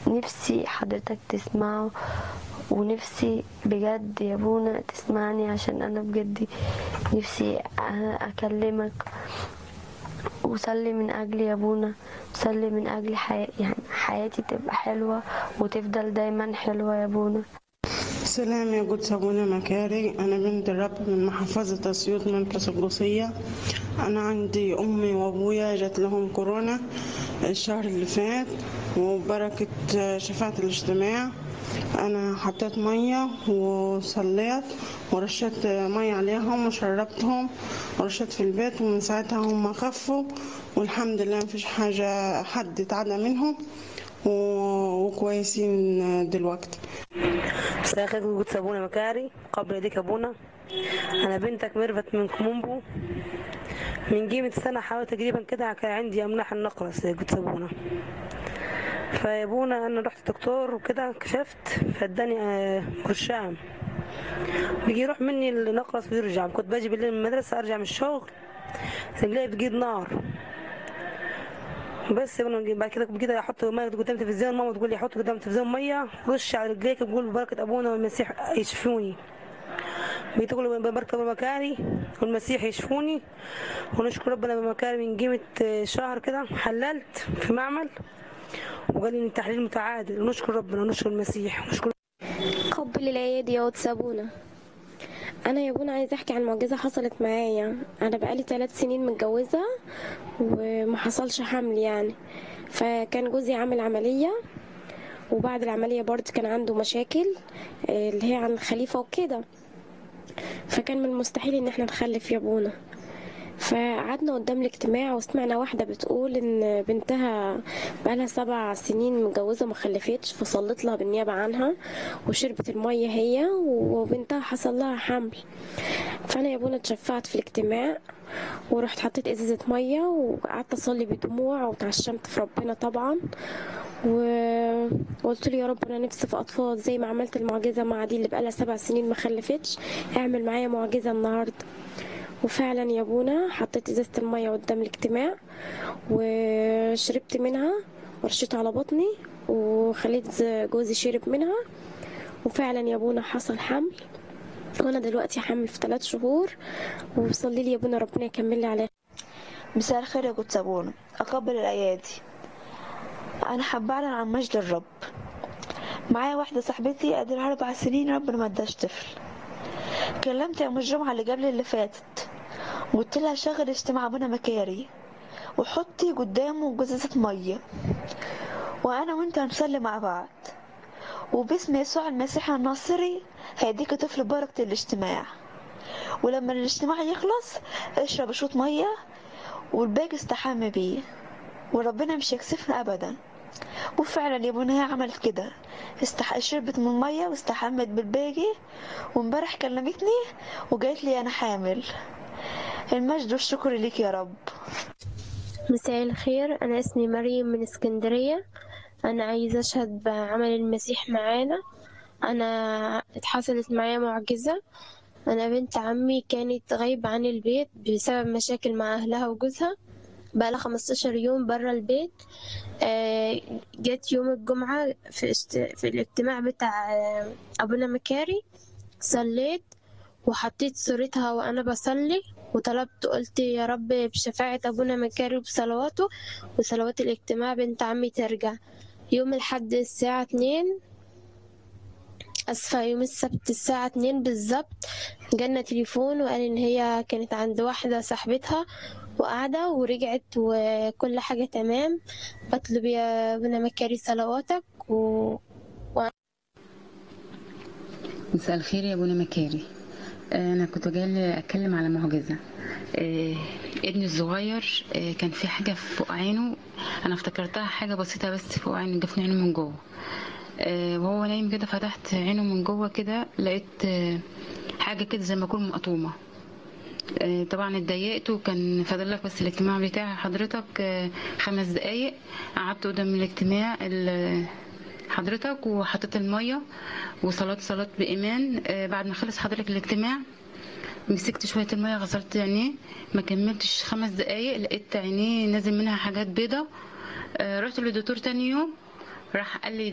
نفسي حضرتك تسمعه ونفسي بجد يا ابونا تسمعني عشان انا بجد نفسي اكلمك وصلي من اجلي يا ابونا صلي من اجل حي... يعني حياتي تبقى حلوه وتفضل دايما حلوه يا ابونا سلام يا جود سابونا مكاري أنا بنت الرب من محافظة أسيوط مركز القصية أنا عندي أمي وأبويا جات لهم كورونا الشهر اللي فات وبركة شفاعة الاجتماع أنا حطيت مية وصليت ورشيت مية عليهم وشربتهم ورشيت في البيت ومن ساعتها هم خفوا والحمد لله مفيش حاجة حد اتعدى منهم وكويسين دلوقتي مساء الخير جود سابونا مكاري قبل يديك ابونا انا بنتك ميرفت من كومومبو من قيمة سنة حوالي تقريبا كده كان عندي املاح النقرس يا جود سابونا فيا ابونا انا رحت دكتور وكده كشفت فاداني برشام بيجي يروح مني النقرس ويرجع كنت باجي بالليل من المدرسة ارجع من الشغل رجلي بتجيب نار بس بعد كده كده احط ميه قدام التلفزيون ماما تقول لي حط قدام التلفزيون ميه رش على رجليك بقول ببركه ابونا والمسيح يشفوني بتقول ببركه بمكاري والمسيح يشفوني ونشكر ربنا بمكاري من قيمه شهر كده حللت في معمل وقال لي التحليل متعادل ونشكر ربنا ونشكر المسيح ونشكر قبل الايادي يا سابونا انا يا بونا عايزه احكي عن معجزه حصلت معايا انا بقالي ثلاث سنين متجوزه وما حصلش حمل يعني فكان جوزي عامل عمليه وبعد العمليه برضه كان عنده مشاكل اللي هي عن الخليفه وكده فكان من المستحيل ان احنا نخلف يا بونا فقعدنا قدام الاجتماع وسمعنا واحدة بتقول إن بنتها بقالها سبع سنين متجوزة ما خلفتش فصلت لها بالنيابة عنها وشربت المية هي وبنتها حصل لها حمل فأنا يا بونا اتشفعت في الاجتماع ورحت حطيت ازازة مية وقعدت اصلي بدموع وتعشمت في ربنا طبعا وقلت له يا رب انا نفسي في اطفال زي ما عملت المعجزة مع دي اللي بقالها سبع سنين ما خلفتش اعمل معايا معجزة النهاردة وفعلا يا ابونا حطيت ازازة المية قدام الاجتماع وشربت منها ورشيتها على بطني وخليت جوزي شرب منها وفعلا يا ابونا حصل حمل وانا دلوقتي حامل في ثلاث شهور وصلي لي يا ابونا ربنا يكمل لي عليها مساء الخير يا جود سابونا اقبل الايادي انا حابه اعلن عن مجد الرب معايا واحده صاحبتي قدرها اربع سنين ربنا ما اداش طفل كلمت يوم الجمعة اللي قبل اللي فاتت وقلت لها شغل اجتماع ابونا مكاري وحطي قدامه جزازة مية وانا وانت هنصلي مع بعض وباسم يسوع المسيح الناصري هيديك طفل بركة الاجتماع ولما الاجتماع يخلص اشرب شوط مية والباقي استحمى بيه وربنا مش يكسفنا ابدا وفعلا يا ابونا هي عملت كده استح... شربت من المية واستحمت بالباقي وامبارح كلمتني وقالت لي انا حامل المجد والشكر ليك يا رب مساء الخير انا اسمي مريم من اسكندرية انا عايزة اشهد بعمل المسيح معانا انا اتحصلت معايا معجزة انا بنت عمي كانت غايبة عن البيت بسبب مشاكل مع اهلها وجوزها بقالها 15 يوم برا البيت آه جت يوم الجمعة في, است... في الاجتماع بتاع آه أبونا مكاري صليت وحطيت صورتها وأنا بصلي وطلبت قلت يا رب بشفاعة أبونا مكاري وبصلواته وصلوات الاجتماع بنت عمي ترجع يوم الحد الساعة اتنين أسفة يوم السبت الساعة اتنين بالظبط جالنا تليفون وقال إن هي كانت عند واحدة صاحبتها وقاعدة ورجعت وكل حاجة تمام بطلب يا ابن مكاري صلواتك و... و... مساء الخير يا ابونا مكاري انا كنت جاي اتكلم على معجزه آه ابني الصغير آه كان في حاجه فوق عينه انا افتكرتها حاجه بسيطه بس فوق عينه جفن عينه من جوه آه وهو نايم كده فتحت عينه من جوه كده لقيت آه حاجه كده زي ما اكون مقطومه طبعا اتضايقت وكان فاضل لك بس الاجتماع بتاع حضرتك خمس دقايق قعدت قدام الاجتماع حضرتك وحطيت الميه وصلاه صلاه بايمان بعد ما خلص حضرتك الاجتماع مسكت شويه الميه غسلت عينيه ما كملتش خمس دقايق لقيت عينيه نازل منها حاجات بيضة رحت للدكتور تاني يوم راح قال لي